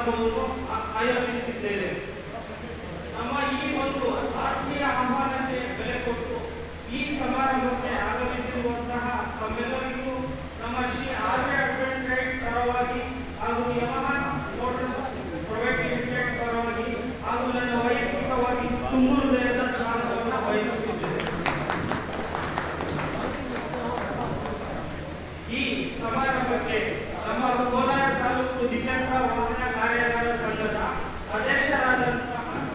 ಸಮಾರಂಭವನ್ನು ಆ- ಆಯೋಜಿಸಿದ್ದೇವೆ ನಮ್ಮ ಈ ಒಂದು ಆತ್ಮೀಯ ಆಹ್ವಾನಕ್ಕೆ ಬೆಲೆ ಕೊಟ್ಟು ಈ ಸಮಾರಂಭಕ್ಕೆ ಆಗಮಿಸಿರುವಂತಹ ತಮ್ಮೆಲ್ಲರಿಗೂ ನಮ್ಮ ಶ್ರೀ ಆರ್ ವಿ ಅಡ್ವೆಂಟೇಜ್ ಪರವಾಗಿ ಹಾಗೂ ಯಮಹ ಮೋಟರ್ಸ್ ಪ್ರೈವೇಟ್ ಲಿಮಿಟೆಡ್ ಪರವಾಗಿ ಹಾಗೂ ನನ್ನ ವೈಯಕ್ತಿಕವಾಗಿ ತುಂಬು ಹೃದಯದ ಸ್ವಾಗತವನ್ನು ಬಯಸುತ್ತಿದ್ದೇನೆ ಈ ಸಮಾರಂಭಕ್ಕೆ ನಮ್ಮ ಕೋಲಾರ ತಾಲೂಕು ದ್ವಿಚಕ್ರ ವಾಹನ ಕಾರ್ಯಾಗಾರ ಸಂಘದ ಅಧ್ಯಕ್ಷರಾದಂತಹ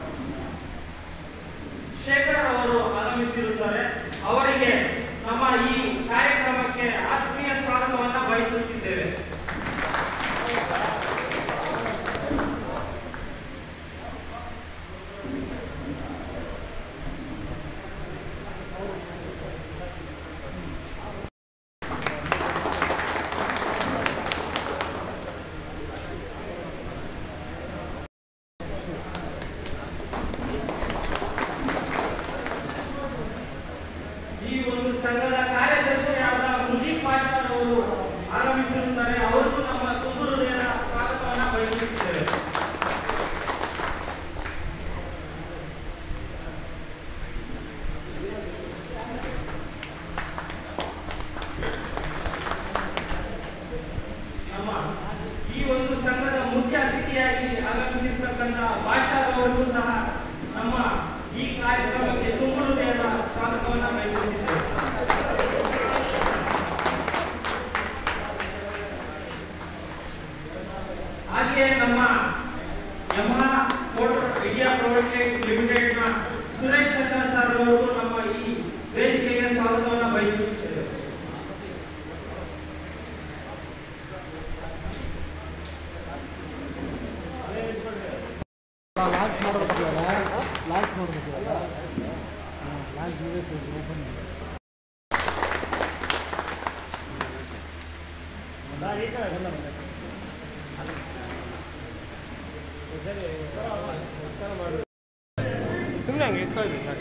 ಶೇಖರ್ ಅವರು ಆಗಮಿಸಿರುತ್ತಾರೆ ಅವರಿಗೆ ನಮ್ಮ ಈ ಕಾರ್ಯಕ್ರಮಕ್ಕೆ ಆತ್ಮೀಯ ಸ್ವಾಗತವನ್ನು ಬಯಸುತ್ತಿದ್ದೇವೆ ಈ ಒಂದು ಸಂಘದ ಕಾರ್ಯದರ್ಶಿಯಾದ ಮುಜೀಬ್ ಪಾಷಾರ್ ಅವರು ಆಗಮಿಸಿರುತ್ತಾರೆ ಅವರಿಗೂ ನಮ್ಮ ತುಂಬು ಹೃದಯದ ಸ್ವಾಗತವನ್ನು ಬಯಸುತ್ತಿದ್ದೇವೆ ನಮ್ಮ ಈ ಒಂದು ಸಂಘದ ಮುಖ್ಯ ಅತಿಥಿಯಾಗಿ ಆಗಮಿಸಿರ್ತಕ್ಕಂಥ ಭಾಷಾರ್ ಅವರಿಗೂ ಸಹ ನಮ್ಮ ಈ ಕಾರ್ಯಕ್ರಮಕ್ಕೆ ತುಂಬು ಹೃದಯದ ಸ್ವಾಗತವನ್ನು ಬಯಸುತ್ತಿದ್ದೇವೆ ಹಾಗೆಯೇ ನಮ್ಮ ಯಮಹ ಮೋಟರ್ ಇಂಡಿಯಾ ಪ್ರೈವೇಟ್ ಲಿಮಿಟೆಡ್ನ ಸುರೇಶ್ ಚಂದ್ರ ಸರ್ ಅವರು ನಮ್ಮ ಈ ವೇದಿಕೆಗೆ ಸ್ವಾಗತವನ್ನು ಬಯಸುತ್ತೇವೆ ಲಾಂಚ್ ಮಾಡಬೇಕಲ್ಲ ಲಾಂಚ್ ಮಾಡಬೇಕಲ್ಲ ಲಾಂಚ್ ಯು ಎಸ್ ಓಪನ್ ಸುಮ್ಮನೆ ಹಂಗೆ ಇಟ್ಕೊಳ್ರಿ ಸರ್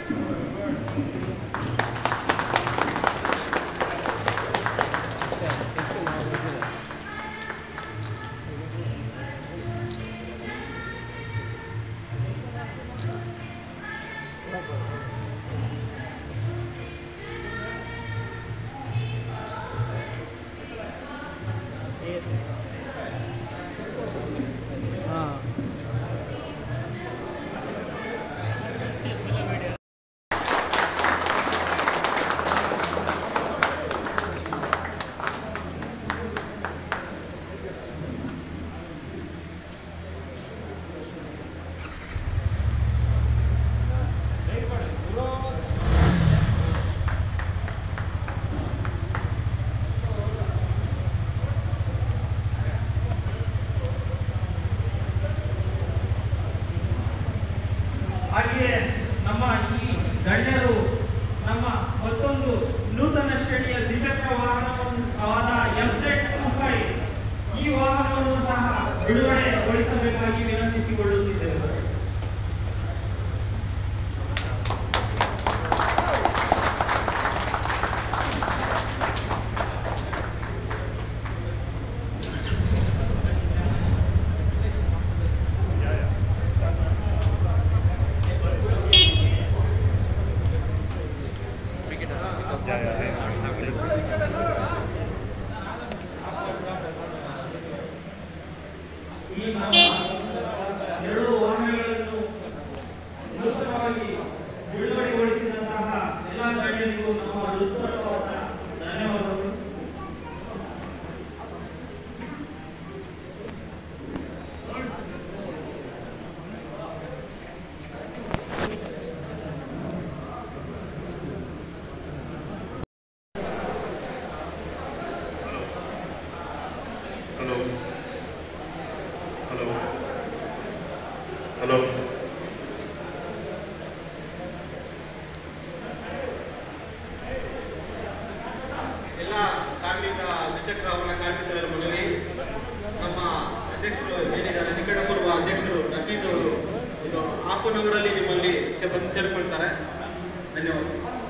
ಹಾಂ ಹಾಗೆಯೇ ನಮ್ಮ ಈ ಗಣ್ಯರು ನಮ್ಮ ಮತ್ತೊಂದು ನೂತನ ಶ್ರೇಣಿಯ ದ್ವಿಚಕ್ರ ವಾಹನವಾದ ಎಂಸೆಟ್ ಟೂ ಫೈವ್ ಈ ವಾಹನವನ್ನು ಸಹ ಬಿಡುಗಡೆಗೊಳಿಸಬೇಕಾಗಿ ವಿನಂತಿಸಿಕೊಳ್ಳುತ್ತಿದ್ದೇವೆ ಈ ನಮ್ಮ ಎರಡು ವಾಹನಗಳನ್ನು ನೂತನವಾಗಿ ಬಿಡುಗಡೆಗೊಳಿಸಿದಂತಹ ಎಲ್ಲ ಗಣ್ಯರಿಗೂ ನಮ್ಮ ಹೃತ್ಪೂರ್ವಕವಾದ ಧನ್ಯವಾದಗಳು ಹಲೋ ಹಲೋ ಹಲೋ ಎಲ್ಲ ಕಾರ್ಮಿಕ ದ್ವಿಚಕ್ರ ವಾಹನ ಕಾರ್ಮಿಕರಲ್ಲಿ ಮನವಿ ನಮ್ಮ ಅಧ್ಯಕ್ಷರು ಏನಿದ್ದಾರೆ ನಿಕಟಪೂರ್ವ ಅಧ್ಯಕ್ಷರು ನಫೀಸ್ ಅವರು ಒಂದು ಹಾಫ್ ಅನ್ ಅವರಲ್ಲಿ ನಿಮ್ಮಲ್ಲಿ ಸೇ- ಬಂದು ಸೇರ್ಕೊಳ್ತಾರೆ ಧನ್ಯವಾದ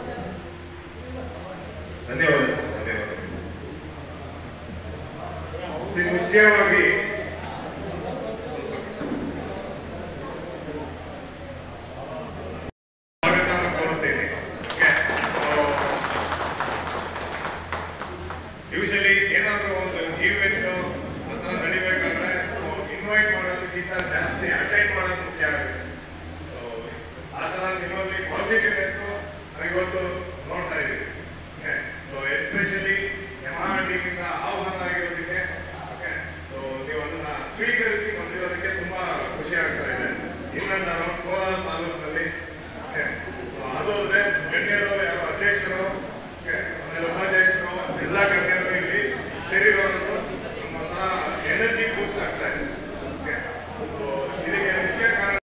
ಧನ್ಯವಾದ ಸರ್ ಧನ್ಯವಾದ ಶ್ರೀ ಮುಖ್ಯವಾಗಿ ಸ್ವಲ್ಪ ಮಾಡೋದಕ್ಕಿಂತ ಜಾಸ್ತಿ ಅಟೈನ್ ಮಾಡೋದು ಮುಖ್ಯ ಆಗುತ್ತೆ ಸೊ ಆ ಥರ ನಿಮ್ಮಲ್ಲಿ ಪಾಸಿಟಿವ್ನೆಸ್ ಇವತ್ತು ನೋಡ್ತಾ ಇದ್ದೀವಿ ಸೊ ಎಸ್ಪೆಷಲಿ ಯಮಹ ಟೀಮಿಂದ ಆಹ್ವಾನ ಆಗಿರೋದಕ್ಕೆ ಓಕೆ ಸೊ ನೀವು ಅದನ್ನ ಸ್ವೀಕರಿಸಿ ಬಂದಿರೋದಕ್ಕೆ ತುಂಬಾ ಖುಷಿ ಆಗ್ತಾ ಇದೆ ಇನ್ನೊಂದು ನಾವು ಕೋಲಾರ ತಾಲೂಕಿನಲ್ಲಿ ಓಕೆ ಸೊ ಅದು ಅಲ್ಲದೆ ಗಣ್ಯರು ಯಾರು ಅಧ್ಯಕ್ಷರು ಓಕೆ ಆಮೇಲೆ ಉಪಾಧ್ಯಕ್ಷರು ಎಲ್ಲ ಗಣ್ಯರು ಇಲ್ಲಿ ಸೇರಿರೋದು ನಮ್ಮ ಒಂಥರ ಎನರ್ಜಿ ಬೂಸ್ಟ್ ಆಗ್ತಾ ಇದೆ ಓಕೆ ಸೊ ಇದಕ್ಕೆ ಮುಖ್ಯ ಕಾರಣ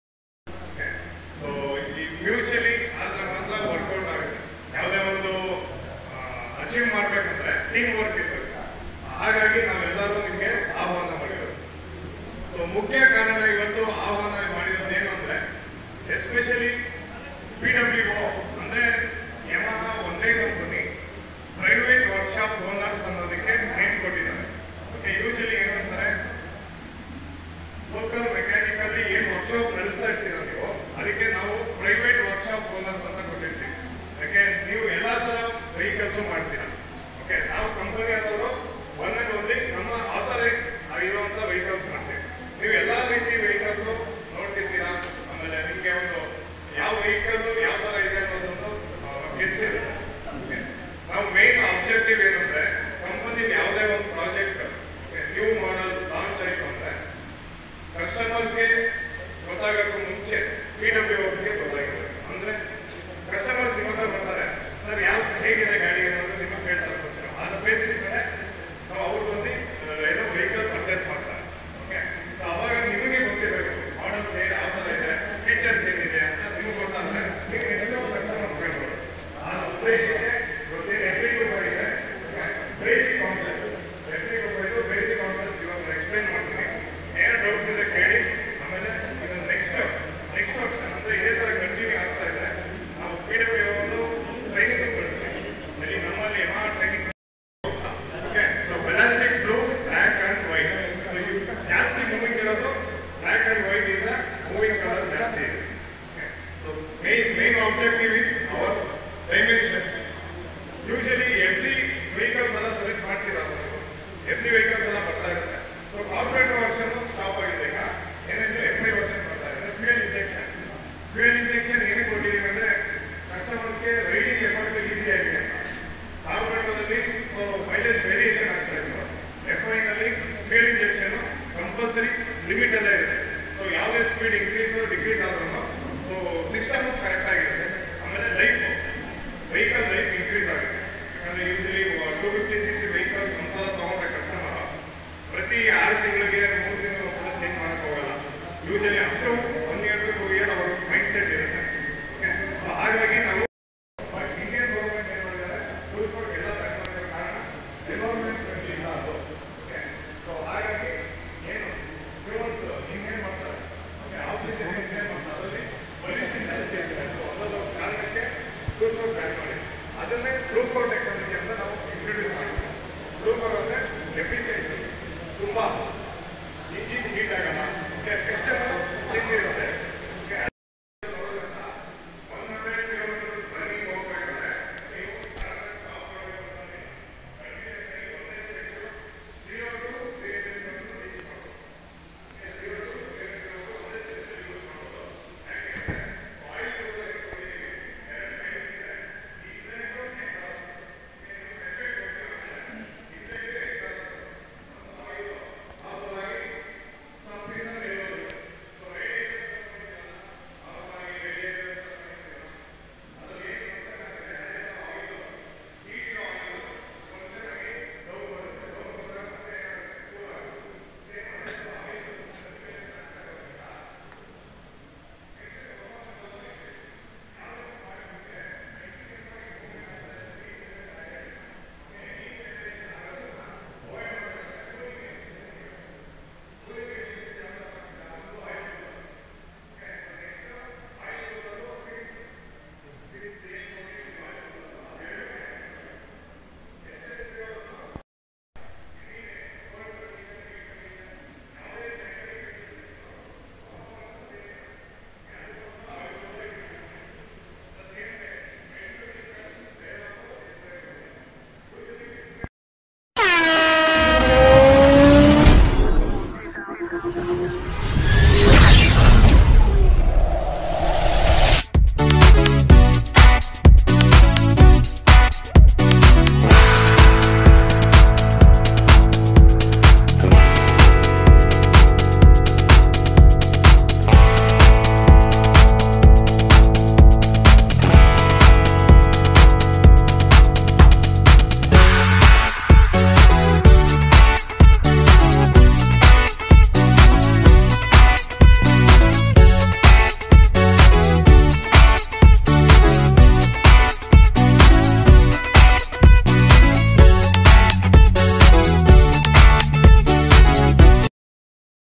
ಸೊ ಈ ಮ್ಯೂಚುವಲಿ ಆದ್ರೆ ಮಾತ್ರ ವರ್ಕೌಟ್ ಆಗುತ್ತೆ ಯಾವುದೇ ಒಂದು ಅಚೀವ್ ಮಾಡ್ಬೇಕಂದ್ರೆ ಟೀಮ್ ವರ್ಕ್ ಇರಬೇಕು ಹಾಗಾಗಿ ನಾವೆಲ್ಲರೂ ನಿಮಗೆ ಆಹ್ವಾನ ಮಾಡಿರೋದು ಸೊ ಮುಖ್ಯ ಕಾರಣ ಇವತ್ತು ಆಹ್ವಾನ ಮಾಡಿರೋದು ಏನು ಅಂದ್ರೆ ಎಸ್ಪೆಷಲಿ ಪಿ ಡಬ್ಲ್ಯೂ ಒ ಅಂದ್ರೆ ಯಮಹ ಒಂದೇ ಕಂಪನಿ ಪ್ರೈವೇಟ್ ವರ್ಕ್ಶಾಪ್ ಓನರ್ಸ್ ಅನ್ನೋದಕ್ಕೆ ನೇಮ್ ಕೊಟ್ಟಿದ್ದಾರೆ ಓಕೆ ಯೂಶಲಿ ಏನಂತಾರೆ ಲೋಕಲ್ ಮೆಕ್ಯಾನಿಕಲ್ಲಿ ಏನು ವರ್ಕ್ಶಾಪ್ ನಡೆಸ್ತಾ ಇರ್ತೀರ ನೀವು ಅದಕ್ಕೆ ನಾವು ಪ್ರೈವೇಟ್ ವರ್ಕ್ಶಾಪ್ ಓನರ್ಸ್ ಅಂತ ಕೊಟ್ಟಿರ್ತೀವಿ ಯಾಕೆ ನೀವು ಎಲ್ಲ ತರ ವೆಹಿಕಲ್ಸ್ ಮಾಡ್ತೀರಾ ಓಕೆ ನಾವು ಕಂಪನಿ ಆದವರು ಒನ್ ಅಂಡ್ ಓನ್ಲಿ ನಮ್ಮ ಆಥರೈಸ್ ಆಗಿರುವಂತ ವೆಹಿಕಲ್ಸ್ ಮಾಡ್ತೀವಿ ನೀವು ಎಲ್ಲಾ ರೀತಿ ವೆಹಿಕಲ್ಸ್ ನೋಡ್ತಿರ್ತೀರಾ ಆಮೇಲೆ ನಿಮ್ಗೆ ಒಂದು ಯಾವ ವೆಹಿಕಲ್ ಯಾವ ತರ ಇದೆ ಅನ್ನೋದೊಂದು ಗೆಸ್ ಇರುತ್ತೆ Okay. ನಾವು ಮೇನ್ ಆಬ್ಜೆಕ್ಟಿವ್ ಏನಂದ್ರೆ ಕಂಪನಿ ಯಾವುದೇ ಒಂದು ಪ್ರಾಜೆಕ್ಟ್ ನ್ಯೂ ಮಾಡಲ್ ಲಾಂಚ್ ಆಯ್ತು ಅಂದ್ರೆ ಕಸ್ಟಮರ್ಸ್ಗೆ ಗೊತ್ತಾಗಕ್ಕೂ ಮುಂಚೆ ಪಿ ಡಬ್ಲ್ಯೂ ಗೆ ಗೊತ್ತಾಗಿರ್ಬೇಕು ಅಂದ್ರೆ ಕಸ್ಟಮರ್ಸ್ ನಿಮ್ಮ ಹತ್ರ ಬರ್ತಾರೆ ಸರ್ ಯಾವ ಹೇಗಿದೆ ಗಾಡಿ ಅನ್ನೋದು ನಿಮಗೆ ಕೇಳ್ತಾರೆ ಫಸ್ಟ್ ಅದು ಬೇಸಿಸ್ ಮೇಲೆ ನಾವು ಅವ್ರು ಬಂದು ಏನೋ ವೆಹಿಕಲ್ ಪರ್ಚೇಸ್ ಮಾಡ್ತಾರೆ ಓಕೆ ಸೊ ಅವಾಗ ನಿಮಗೆ ಗೊತ್ತಿರಬೇಕು ಮಾಡಲ್ಸ್ ಯಾವ ಥರ ಇದೆ ಫೀಚರ್ಸ್ ಏನಿದೆ ಅಂತ ನಿಮ್ಗೆ ಗೊತ್ತಾದ್ರೆ ನೀವು ನೆಕ್ಸ್ಟ್ ಕಸ್ಟಮರ್ಸ್ ಕೇಳ್ಬೋದು ಆ ಉದ್ದೇಶಕ್ಕೆ ಗೊತ್ತಿದೆ ಎಫ್ರಿಗೂ ಇದೆ ಬೇಸಿಕ್ ಕಾನ್ಸೆಪ್ಟ್ ಎಫ್ರಿಗೂ ಬೈದು ಬೇಸಿಕ್ ಕಾನ್ಸೆಪ್ಟ್ ಇವಾಗ ಎಕ್ಸ್ಪ್ಲೈನ್ ಮಾಡ್ತೀನಿ ಏನು ಡೌಟ್ಸ್ ಇದೆ ಕೇಳಿ ಆಮೇಲೆ ಇದು ನೆಕ್ಸ್ಟ್ ನೆಕ್ಸ್ಟ್ ವರ್ಷ ಅಂದ್ರೆ ಇದೇ ತರ ಕಂಟಿನ್ಯೂ ಆಗ್ತಾ ಇದೆ ನಾವು ಪಿ ಡಬ್ಲ್ಯೂ ಒಂದು ಟ್ರೈನಿಂಗ್ ಕೊಡ್ತೀವಿ ಇಲ್ಲಿ ನಮ್ಮಲ್ಲಿ ಮಹಾ ಟ್ರೈನಿಂಗ್ ಓಕೆ ಸೊ ಬೆಲಾಸ್ಟಿಕ್ blue black and white so ಇವು ಜಾಸ್ತಿ ಮೂವಿಂಗ್ ಇರೋದು black and white is a moving colour ಜಾಸ್ತಿ ಇದೆ so main main objective is our dimensions usually F C vehicles ಎಲ್ಲ ಸರ್ವಿಸ್ ಮಾಡ್ತೀರಾ ಎಫ್ ಸಿ ವೆಹಿಕಲ್ಸ್ ಎಲ್ಲ ಬರ್ತಾ ಇರುತ್ತೆ ಸೊ ಕಾರ್ಪೊರೇಟ್ ವರ್ಷನ್ ಸ್ಟಾಪ್ ಆಗಿದೆ ಈಗ ಏನಂದ್ರೆ ಎಫ್ ಐ ವರ್ಷನ್ ಬರ್ತಾ ಇದೆ ಫ್ಯೂಯಲ್ ಇಂಜೆಕ್ಷನ್ ಫ್ಯೂಯಲ್ ಇಂಜೆಕ್ಷನ್ ಏನಕ್ಕೆ ಕೊಟ್ಟಿದ್ದೀವಿ ಅಂದ್ರೆ ಕಸ್ಟಮರ್ಸ್ಗೆ ರೈಡಿಂಗ್ ಎಫರ್ಟ್ ಈಸಿ ಆಗಿದೆ ಅಂತ ಕಾರ್ಪೊರೇಟರಲ್ಲಿ ಸೊ ಮೈಲೇಜ್ ವೇರಿಯೇಷನ್ ಆಗ್ತಾ ಇತ್ತು ಎಫ್ ಐನಲ್ಲಿ ಫ್ಯೂಯಲ್ ಇಂಜೆಕ್ಷನ್ ಕಂಪಲ್ಸರಿ ಲಿಮಿಟ್ ಎಲ್ಲ ಇದೆ ಸೊ ಯಾವುದೇ ಸ್ಪೀಡ್ ಇನ್ಕ್ರೀಸ್ ಡಿಕ್ರೀಸ್ ಆದ್ರೂ ಸೊ ಸಿಸ್ಟಮ್ ಕರೆಕ್ಟ್ ಆಗಿರುತ್ತೆ ಆಮೇಲೆ ಲೈಫ್ ವೆಹಿಕಲ್ ಲೈಫ್ ಇನ್ಕ್ರೀಸ್ ಆಗುತ್ತೆ ಯಾಕಂದ್ರೆ usually two fifty C C vehicles ಒಂದ್ಸಲ ತಗೊಂಡ್ರೆ ಕಸ್ಟಮರ್ ಪ್ರತಿ ಆರು ತಿಂಗಳಿಗೆ ಮೂರು ತಿಂಗಳು ಒಂದ್ಸಲ ಚೇಂಜ್ ಮಾಡಕ್ ಹೋಗಲ್ಲ ಯೂಶಲಿ